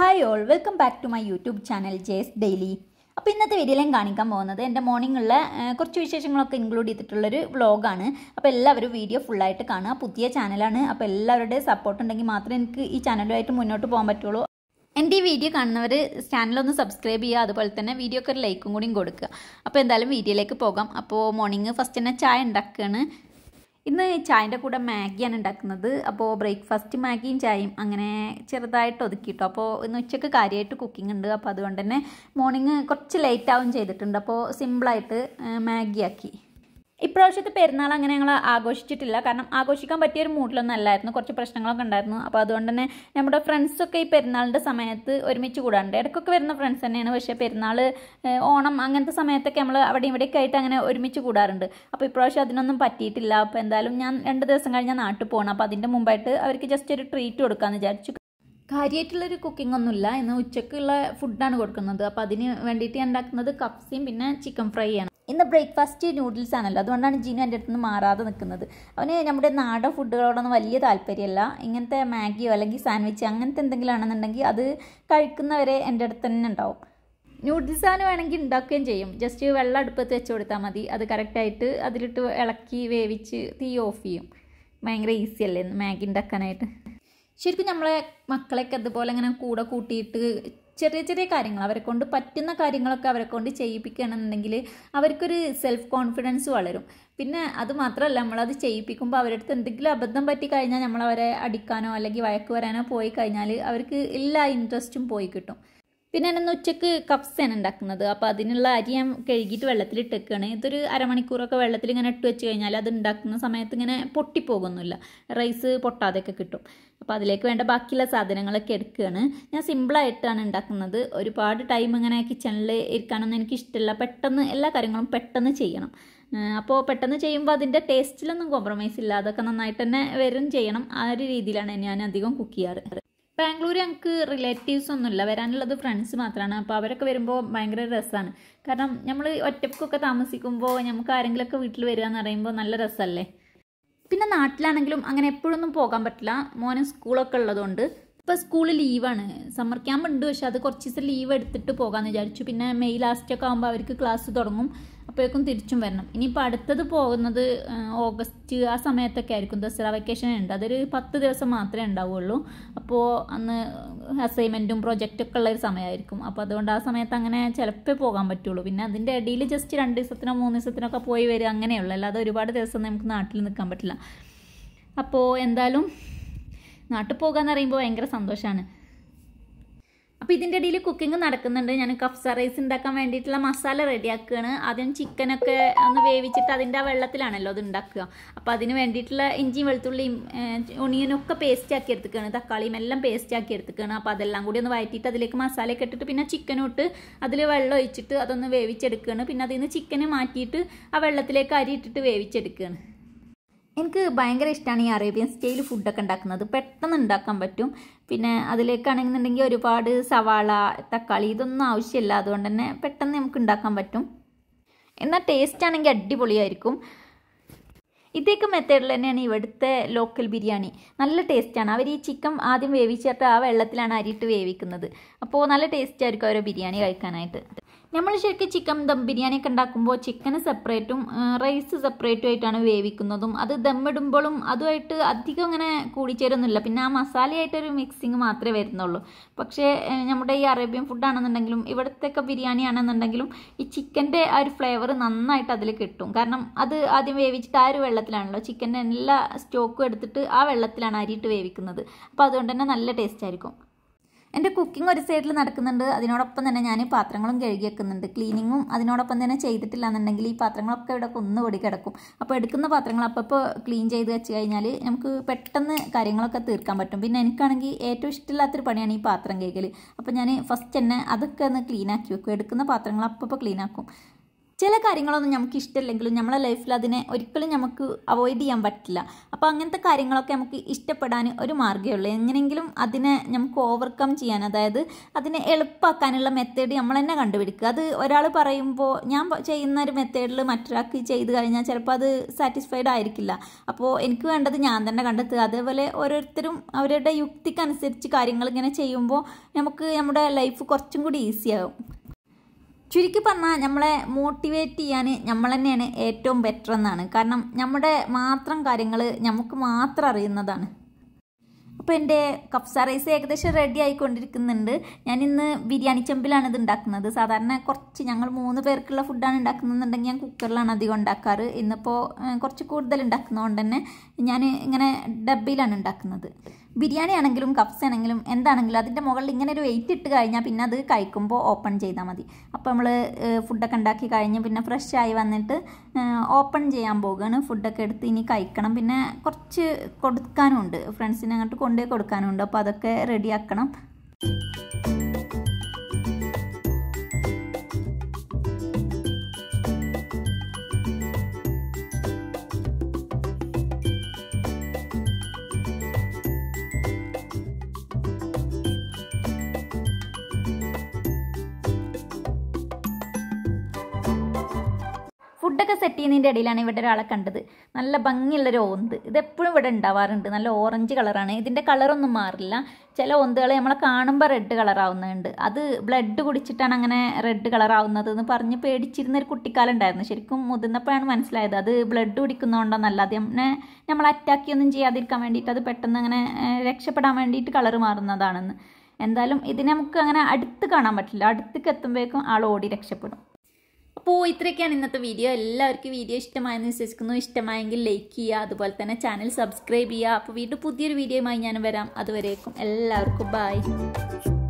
hi all welcome back to my YouTube channel ജേസ് daily അപ്പോൾ ഇന്നത്തെ വീഡിയോയിലും കാണിക്കാൻ പോകുന്നത് എൻ്റെ മോർണിംഗുള്ള കുറച്ച് വിശേഷങ്ങളൊക്കെ ഇൻക്ലൂഡ് ചെയ്തിട്ടുള്ളൊരു വ്ളോഗാണ് അപ്പോൾ എല്ലാവരും വീഡിയോ ഫുള്ളായിട്ട് കാണുക പുതിയ ചാനലാണ് അപ്പോൾ എല്ലാവരുടെയും സപ്പോർട്ട് ഉണ്ടെങ്കിൽ മാത്രമേ എനിക്ക് ഈ ചാനലുമായിട്ട് മുന്നോട്ട് പോകാൻ പറ്റുള്ളൂ എൻ്റെ ഈ വീഡിയോ കാണുന്നവർ ചാനലൊന്ന് സബ്സ്ക്രൈബ് ചെയ്യുക അതുപോലെ തന്നെ വീഡിയോക്ക് ഒരു ലൈക്കും കൂടിയും കൊടുക്കുക അപ്പോൾ എന്തായാലും വീഡിയോയിലേക്ക് പോകാം അപ്പോൾ മോർണിംഗ് ഫസ്റ്റ് തന്നെ ചായ ഉണ്ടാക്കുകയാണ് ഇന്ന് ചായൻ്റെ കൂടെ മാഗിയാണ് ഉണ്ടാക്കുന്നത് അപ്പോൾ ബ്രേക്ക്ഫാസ്റ്റ് മാഗിയും ചായയും അങ്ങനെ ചെറുതായിട്ട് ഒതുക്കിയിട്ടു അപ്പോൾ ഇന്ന് ഉച്ചയ്ക്ക് കാര്യമായിട്ട് കുക്കിംഗ് ഉണ്ട് അപ്പോൾ അതുകൊണ്ട് തന്നെ മോർണിംഗ് കുറച്ച് ലേറ്റ് ആവും ചെയ്തിട്ടുണ്ട് അപ്പോൾ സിമ്പിളായിട്ട് മാഗി ആക്കി ഇപ്രാവശ്യത്തെ പെരുന്നാൾ അങ്ങനെ ഞങ്ങൾ ആഘോഷിച്ചിട്ടില്ല കാരണം ആഘോഷിക്കാൻ പറ്റിയ ഒരു മൂഡിലൊന്നും അല്ലായിരുന്നു കുറച്ച് പ്രശ്നങ്ങളൊക്കെ ഉണ്ടായിരുന്നു അപ്പോൾ അതുകൊണ്ട് തന്നെ നമ്മുടെ ഫ്രണ്ട്സൊക്കെ ഈ പെരുന്നാളിൻ്റെ സമയത്ത് ഒരുമിച്ച് കൂടാറുണ്ട് ഇടയ്ക്കൊക്കെ വരുന്ന ഫ്രണ്ട്സ് തന്നെയാണ് പക്ഷേ പെരുന്നാൾ ഏഹ്, ഓണം അങ്ങനത്തെ സമയത്തൊക്കെ നമ്മൾ അവിടെ ഇവിടെയൊക്കെ ആയിട്ട് അങ്ങനെ ഒരുമിച്ച് കൂടാറുണ്ട് അപ്പോൾ ഇപ്രാവശ്യം അതിനൊന്നും പറ്റിയിട്ടില്ല അപ്പോൾ എന്തായാലും ഞാൻ രണ്ട് ദിവസം കഴിഞ്ഞാൽ നാട്ടിൽ പോകണം അപ്പോൾ അതിൻ്റെ മുമ്പായിട്ട് അവർക്ക് ജസ്റ്റ് ഒരു ട്രീറ്റ് കൊടുക്കാമെന്ന് വിചാരിച്ചു കാര്യമായിട്ടുള്ളൊരു കുക്കിംഗ് ഒന്നുമില്ല ഇന്ന് ഉച്ചക്കുള്ള ഫുഡാണ് കൊടുക്കുന്നത് അപ്പോൾ അതിന് വേണ്ടിയിട്ട് ഞാൻ ഉണ്ടാക്കുന്നത് കപ്സിയും പിന്നെ ചിക്കൻ ഫ്രൈ ആണ് ഇന്ന് ബ്രേക്ക്ഫാസ്റ്റ് നൂഡിൽസ് ആണല്ലോ അതുകൊണ്ടാണ് ജീനു എൻ്റെ അടുത്ത് നിന്ന് മാറാതെ നിൽക്കുന്നത് അവന് നമ്മുടെ നാടൻ ഫുഡുകളോടൊന്നും വലിയ താല്പര്യമല്ല ഇങ്ങനത്തെ മാഗിയോ അല്ലെങ്കിൽ സാൻഡ്വിച്ച് അങ്ങനത്തെ എന്തെങ്കിലും ആണെന്നുണ്ടെങ്കിൽ അത് കഴിക്കുന്നവരെ എൻ്റെ അടുത്ത് തന്നെ ഉണ്ടാവും നൂഡിൽസ് ആണ് വേണമെങ്കിൽ ഉണ്ടാക്കുകയും ചെയ്യും ജസ്റ്റ് വെള്ളം അടുപ്പത്ത് വെച്ച് കൊടുത്താൽ മതി അത് കറക്റ്റായിട്ട് അതിലിട്ട് ഇളക്കി വേവിച്ച് തീ ഓഫ് ചെയ്യും ഭയങ്കര ഈസി അല്ലേ മാഗി ഉണ്ടാക്കാനായിട്ട് ശരിക്കും നമ്മളെ മക്കളെയൊക്കെ അതുപോലെ ഇങ്ങനെ കൂടെ കൂട്ടിയിട്ട് ചെറിയ ചെറിയ കാര്യങ്ങൾ അവരെ കൊണ്ട് പറ്റുന്ന കാര്യങ്ങളൊക്കെ അവരെ കൊണ്ട് ചെയ്യിപ്പിക്കുകയാണെന്നുണ്ടെങ്കിൽ അവർക്കൊരു സെൽഫ് കോൺഫിഡൻസ് വളരും പിന്നെ അത് മാത്രമല്ല നമ്മളത് ചെയ്യിപ്പിക്കുമ്പോൾ അവരുടെ അടുത്ത് എന്തെങ്കിലും അബദ്ധം പറ്റി കഴിഞ്ഞാൽ നമ്മൾ അവരെ അടിക്കാനോ അല്ലെങ്കിൽ വഴക്ക് വരാനോ പോയി കഴിഞ്ഞാൽ അവർക്ക് എല്ലാ ഇൻട്രസ്റ്റും പോയി കിട്ടും പിന്നെ ഞാൻ ഇന്ന് ഉച്ചക്ക് കപ്സാണ് ഉണ്ടാക്കുന്നത് അപ്പോൾ അതിനുള്ള അരി ഞാൻ കഴുകിയിട്ട് വെള്ളത്തിലിട്ടേക്കാണ് ഇതൊരു അരമണിക്കൂറൊക്കെ വെള്ളത്തിൽ ഇങ്ങനെ ഇട്ട് വെച്ച് കഴിഞ്ഞാൽ അത് ഉണ്ടാക്കുന്ന സമയത്ത് ഇങ്ങനെ പൊട്ടിപ്പോകുന്നില്ല റൈസ് പൊട്ടാതെയൊക്കെ കിട്ടും അപ്പോൾ അതിലേക്ക് വേണ്ട ബാക്കിയുള്ള സാധനങ്ങളൊക്കെ എടുക്കുകയാണ് ഞാൻ സിമ്പിളായിട്ടാണ് ഉണ്ടാക്കുന്നത് ഒരുപാട് ടൈം ഇങ്ങനെ കിച്ചണിൽ ഇരിക്കാനൊന്നും എനിക്ക് ഇഷ്ടമില്ല പെട്ടെന്ന് എല്ലാ കാര്യങ്ങളും പെട്ടെന്ന് ചെയ്യണം അപ്പോൾ പെട്ടെന്ന് ചെയ്യുമ്പോൾ അതിൻ്റെ ടേസ്റ്റിലൊന്നും കോംപ്രമൈസ് ഇല്ല അതൊക്കെ നന്നായിട്ട് തന്നെ വരും ചെയ്യണം ആ ഒരു രീതിയിലാണ് ഞാൻ അധികം കുക്ക് ചെയ്യാറ് ബാംഗ്ലൂർ ഞങ്ങൾക്ക് റിലേറ്റീവ്സ് ഒന്നുമില്ല വരാനുള്ളത് ഫ്രണ്ട്സ് മാത്രമാണ് അപ്പോൾ അവരൊക്കെ വരുമ്പോൾ ഭയങ്കര രസമാണ് കാരണം നമ്മൾ ഒറ്റക്കൊക്കെ താമസിക്കുമ്പോൾ നമുക്ക് ആരെങ്കിലുമൊക്കെ വീട്ടിൽ വരിക എന്ന് പറയുമ്പോൾ നല്ല രസമല്ലേ പിന്നെ നാട്ടിലാണെങ്കിലും അങ്ങനെ എപ്പോഴൊന്നും പോകാൻ പറ്റില്ല മോന് സ്കൂളൊക്കെ ഉള്ളതുകൊണ്ട് ഇപ്പോൾ സ്കൂൾ ലീവാണ് സമ്മർ ക്യാമ്പ് ഉണ്ട് പക്ഷെ അത് കുറച്ച് ദിവസം ലീവ് എടുത്തിട്ട് പോകാമെന്ന് വിചാരിച്ചു പിന്നെ മെയ് ലാസ്റ്റൊക്കെ ആകുമ്പോൾ അവർക്ക് ക്ലാസ് തുടങ്ങും അപ്പോഴേക്കും തിരിച്ചും വരണം ഇനിയിപ്പോൾ അടുത്തത് പോകുന്നത് ആ, ഓഗസ്റ്റ് ആ സമയത്തൊക്കെ ആയിരിക്കും ദസറ വെക്കേഷൻ ഉണ്ട് അതൊരു പത്ത് ദിവസം മാത്രമേ ഉണ്ടാവുള്ളൂ അപ്പോൾ അന്ന് അസൈൻമെൻറ്റും പ്രൊജക്റ്റൊക്കെ ഉള്ള ഒരു സമയമായിരിക്കും അപ്പോൾ അതുകൊണ്ട് ആ സമയത്ത് അങ്ങനെ ചിലപ്പോൾ പോകാൻ പറ്റുള്ളൂ പിന്നെ അതിൻ്റെ ഇടയിൽ ജസ്റ്റ് രണ്ട് ദിവസത്തിനോ മൂന്ന് ദിവസത്തിനൊക്കെ പോയി വരിക അങ്ങനെയുള്ളൂ അല്ലാതെ ഒരുപാട് ദിവസം നമുക്ക് നാട്ടിൽ നിൽക്കാൻ പറ്റില്ല അപ്പോൾ എന്തായാലും നാട്ടിൽ പോകാന്ന് പറയുമ്പോൾ ഭയങ്കര സന്തോഷമാണ് അപ്പോൾ ഇതിൻ്റെ ഇടയിൽ കുക്കിംഗ് നടക്കുന്നുണ്ട് ഞാൻ കഫ്സ റൈസ് ഉണ്ടാക്കാൻ വേണ്ടിയിട്ടുള്ള മസാല റെഡിയാക്കുകയാണ് ആദ്യം ചിക്കനൊക്കെ ഒന്ന് വേവിച്ചിട്ട് അതിൻ്റെ ആ വെള്ളത്തിലാണല്ലോ അത് ഉണ്ടാക്കുക അപ്പോൾ അതിന് വേണ്ടിയിട്ടുള്ള ഇഞ്ചിയും വെളുത്തുള്ളിയും ഒണിയനും ഒക്കെ പേസ്റ്റ് ആക്കി എടുത്തുക്കുകയാണ് തക്കാളിയും എല്ലാം പേസ്റ്റ് ആക്കി എടുത്തുക്കുകയാണ് അപ്പോൾ അതെല്ലാം കൂടി ഒന്ന് വഴറ്റിയിട്ട് അതിലേക്ക് മസാലയൊക്കെ ഇട്ടിട്ട് പിന്നെ ചിക്കനും ഇട്ട് അതിൽ വെള്ളം ഒഴിച്ചിട്ട് അതൊന്ന് വേവിച്ചെടുക്കുകയാണ് പിന്നെ അതിൽ നിന്ന് ചിക്കന് മാറ്റിയിട്ട് ആ വെള്ളത്തിലേക്ക് അരി ഇട്ടിട്ട് വേവിച്ചെടുക്കുകയാണ് എനിക്ക് ഭയങ്കര ഇഷ്ടമാണ് ഈ അറേബ്യൻ സ്റ്റൈൽ ഫുഡൊക്കെ ഉണ്ടാക്കുന്നത് പെട്ടെന്ന് ഉണ്ടാക്കാൻ പറ്റും പിന്നെ അതിലേക്കാണെന്നുണ്ടെങ്കിൽ ഒരുപാട് സവാള തക്കാളി ഇതൊന്നും ആവശ്യമില്ല അതുകൊണ്ട് തന്നെ പെട്ടെന്ന് നമുക്ക് ഉണ്ടാക്കാൻ പറ്റും എന്നാൽ ടേസ്റ്റ് ആണെങ്കിൽ അടിപൊളിയായിരിക്കും ഇതേക്ക് മെത്തേഡിൽ തന്നെയാണ് ഇവിടുത്തെ ലോക്കൽ ബിരിയാണി നല്ല ടേസ്റ്റാണ് അവർ ഈ ചിക്കൻ ആദ്യം വേവിച്ചിട്ട് ആ വെള്ളത്തിലാണ് അരിയിട്ട് വേവിക്കുന്നത് അപ്പോൾ നല്ല ടേസ്റ്റ് ആയിരിക്കും അവരെ ബിരിയാണി കഴിക്കാനായിട്ട് നമ്മൾ ശരിക്കും ചിക്കൻ ദം ബിരിയാണി ഒക്കെ ഉണ്ടാക്കുമ്പോൾ ചിക്കന് സെപ്പറേറ്റും റൈസ് സെപ്പറേറ്റും ആയിട്ടാണ് വേവിക്കുന്നതും അത് ദമ്മിടുമ്പോഴും അതുമായിട്ട് അധികം അങ്ങനെ കൂടിച്ചേരൊന്നുമില്ല പിന്നെ ആ മസാലയായിട്ടൊരു മിക്സിങ് മാത്രമേ വരുന്നുള്ളൂ പക്ഷേ ഏഹ്, നമ്മുടെ ഈ അറേബ്യൻ ഫുഡാണെന്നുണ്ടെങ്കിലും ഇവിടത്തെയൊക്കെ ബിരിയാണി ആണെന്നുണ്ടെങ്കിലും ഈ ചിക്കൻ്റെ ആ ഒരു ഫ്ലേവർ നന്നായിട്ട് അതിൽ കിട്ടും കാരണം അത് ആദ്യം വേവിച്ചിട്ട് ആ ഒരു വെള്ളത്തിലാണല്ലോ ചിക്കൻ്റെ എല്ലാ സ്റ്റോക്കും എടുത്തിട്ട് ആ വെള്ളത്തിലാണ് അരിയിട്ട് വേവിക്കുന്നത് അപ്പോൾ അതുകൊണ്ട് തന്നെ നല്ല ടേസ്റ്റ് ആയിരിക്കും എൻ്റെ കുക്കിംഗ് ഒരു സൈഡിൽ നടക്കുന്നുണ്ട് അതിനോടൊപ്പം തന്നെ ഞാൻ പാത്രങ്ങളും കഴുകി വെക്കുന്നുണ്ട് ക്ലീനിങ്ങും അതിനോടൊപ്പം തന്നെ ചെയ്തിട്ടില്ല എന്നുണ്ടെങ്കിൽ ഈ പാത്രങ്ങളൊക്കെ ഇവിടെ കുന്നുകൂടി കിടക്കും അപ്പോൾ എടുക്കുന്ന പാത്രങ്ങൾ അപ്പോൾ ക്ലീൻ ചെയ്ത് വെച്ച് കഴിഞ്ഞാൽ നമുക്ക് പെട്ടെന്ന് കാര്യങ്ങളൊക്കെ തീർക്കാൻ പറ്റും പിന്നെ എനിക്കാണെങ്കിൽ ഏറ്റവും ഇഷ്ടമില്ലാത്തൊരു പണിയാണ് ഈ പാത്രം കഴുകൽ അപ്പോൾ ഞാൻ ഫസ്റ്റ് തന്നെ അതൊക്കെ ഒന്ന് ക്ലീൻ ആക്കി വെക്കും എടുക്കുന്ന പാത്രങ്ങൾ അപ്പോൾ ക്ലീൻ ആക്കും ചില കാര്യങ്ങളൊന്നും നമുക്ക് ഇഷ്ടമില്ലെങ്കിലും നമ്മളെ ലൈഫിൽ അതിനെ ഒരിക്കലും നമുക്ക് അവോയ്ഡ് ചെയ്യാൻ പറ്റില്ല അപ്പോൾ അങ്ങനത്തെ കാര്യങ്ങളൊക്കെ നമുക്ക് ഇഷ്ടപ്പെടാൻ ഒരു മാർഗ്ഗമേ ഉള്ളൂ എങ്ങനെയെങ്കിലും അതിനെ നമുക്ക് ഓവർകം ചെയ്യാൻ അതായത് അതിനെ എളുപ്പമാക്കാനുള്ള മെത്തേഡ് നമ്മൾ തന്നെ കണ്ടുപിടിക്കുക അത് ഒരാൾ പറയുമ്പോൾ ഞാൻ പ- ചെയ്യുന്ന ഒരു മെത്തേഡിൽ മറ്റൊരാൾക്ക് ചെയ്ത് കഴിഞ്ഞാൽ ചിലപ്പോൾ അത് സാറ്റിസ്ഫൈഡ് ആയിരിക്കില്ല അപ്പോൾ എനിക്ക് വേണ്ടത് ഞാൻ തന്നെ കണ്ടെത്തുക അതേപോലെ ഓരോരുത്തരും അവരുടെ യുക്തിക്കനുസരിച്ച് കാര്യങ്ങൾ ഇങ്ങനെ ചെയ്യുമ്പോൾ നമുക്ക് നമ്മുടെ ലൈഫ് കുറച്ചും കൂടി ഈസിയാകും ചുരുക്കി പറഞ്ഞാൽ നമ്മളെ മോട്ടിവേറ്റ് ചെയ്യാൻ നമ്മൾ തന്നെയാണ് ഏറ്റവും ബെറ്റർ എന്നാണ് കാരണം നമ്മുടെ മാത്രം കാര്യങ്ങൾ നമുക്ക് മാത്രം അറിയുന്നതാണ് അപ്പോൾ എൻ്റെ കഫ്സ റൈസ് ഏകദേശം റെഡി ആയിക്കൊണ്ടിരിക്കുന്നുണ്ട് ഞാൻ ഇന്ന് ബിരിയാണി ചെമ്പിലാണ് ഇത് ഉണ്ടാക്കുന്നത് സാധാരണ കുറച്ച് ഞങ്ങൾ മൂന്ന് പേർക്കുള്ള ഫുഡാണ് ഉണ്ടാക്കുന്നതെന്നുണ്ടെങ്കിൽ ഞാൻ കുക്കറിലാണ് അധികം ഉണ്ടാക്കാറ് ഇന്നിപ്പോൾ ഏഹ്, കുറച്ച് കൂടുതൽ ഉണ്ടാക്കുന്നതുകൊണ്ട് തന്നെ ഞാൻ ഇങ്ങനെ ഡബ്ബയിലാണ് ഉണ്ടാക്കുന്നത് ബിരിയാണി ആണെങ്കിലും കപ്സ ആണെങ്കിലും എന്താണെങ്കിലും അതിൻ്റെ മുകളിൽ ഇങ്ങനെ ഒരു വെയിറ്റ് ഇട്ട് കഴിഞ്ഞാൽ പിന്നെ അത് കഴിക്കുമ്പോൾ ഓപ്പൺ ചെയ്താൽ മതി അപ്പോൾ നമ്മൾ ഫുഡൊക്കെ ഉണ്ടാക്കി കഴിഞ്ഞ് പിന്നെ ഫ്രഷ് ആയി വന്നിട്ട് ഓപ്പൺ ചെയ്യാൻ പോകുകയാണ് ഫുഡൊക്കെ എടുത്ത് ഇനി കഴിക്കണം പിന്നെ കുറച്ച് കൊടുക്കാനുണ്ട് ഫ്രണ്ട്സിനെ അങ്ങോട്ട് കൊണ്ടുപോയി കൊടുക്കാനുണ്ട് അപ്പോൾ അതൊക്കെ റെഡിയാക്കണം ഫുഡൊക്കെ സെറ്റ് ചെയ്യുന്നതിൻ്റെ ഇടയിലാണ് ഇവിടെ ഒരാളെ കണ്ടത് നല്ല ഭംഗിയുള്ളൊരു ഓന്ത് ഇതെപ്പോഴും ഇവിടെ ഉണ്ടാവാറുണ്ട് നല്ല ഓറഞ്ച് കളറാണ് ഇതിൻ്റെ കളറൊന്നും മാറില്ല ചില ഓന്തുകൾ നമ്മളെ കാണുമ്പോൾ റെഡ് കളറാവുന്നുണ്ട് അത് ബ്ലഡ് കുടിച്ചിട്ടാണ് അങ്ങനെ റെഡ് കളറാവുന്നത് എന്ന് പറഞ്ഞ് പേടിച്ചിരുന്ന ഒരു കുട്ടിക്കാലം ഉണ്ടായിരുന്നു ശരിക്കും മുതിർന്നപ്പോഴാണ് മനസ്സിലായത് അത് ബ്ലഡ് കുടിക്കുന്നതുകൊണ്ടൊന്നല്ല അതിനെ നമ്മൾ അറ്റാക്കിയൊന്നും ചെയ്യാതിരിക്കാൻ വേണ്ടിയിട്ട് അത് പെട്ടെന്ന് അങ്ങനെ ഏഹ്, രക്ഷപ്പെടാൻ വേണ്ടിയിട്ട് കളറ് മാറുന്നതാണെന്ന് എന്തായാലും ഇതിനെ നമുക്ക് അങ്ങനെ അടുത്ത് കാണാൻ പറ്റില്ല അടുത്തേക്ക് എത്തുമ്പോഴേക്കും ആൾ ഓടി രക്ഷപ്പെടും അപ്പോൾ ഇത്രയൊക്കെയാണ് ഇന്നത്തെ വീഡിയോ എല്ലാവർക്കും വീഡിയോ ഇഷ്ടമായെന്ന് വിശ്വസിക്കുന്നു ഇഷ്ടമായെങ്കിൽ ലൈക്ക് ചെയ്യുക അതുപോലെ തന്നെ ചാനൽ സബ്സ്ക്രൈബ് ചെയ്യുക അപ്പോൾ വീണ്ടും പുതിയൊരു വീഡിയോയുമായി ഞാൻ വരാം അതുവരേക്കും എല്ലാവർക്കും ബൈ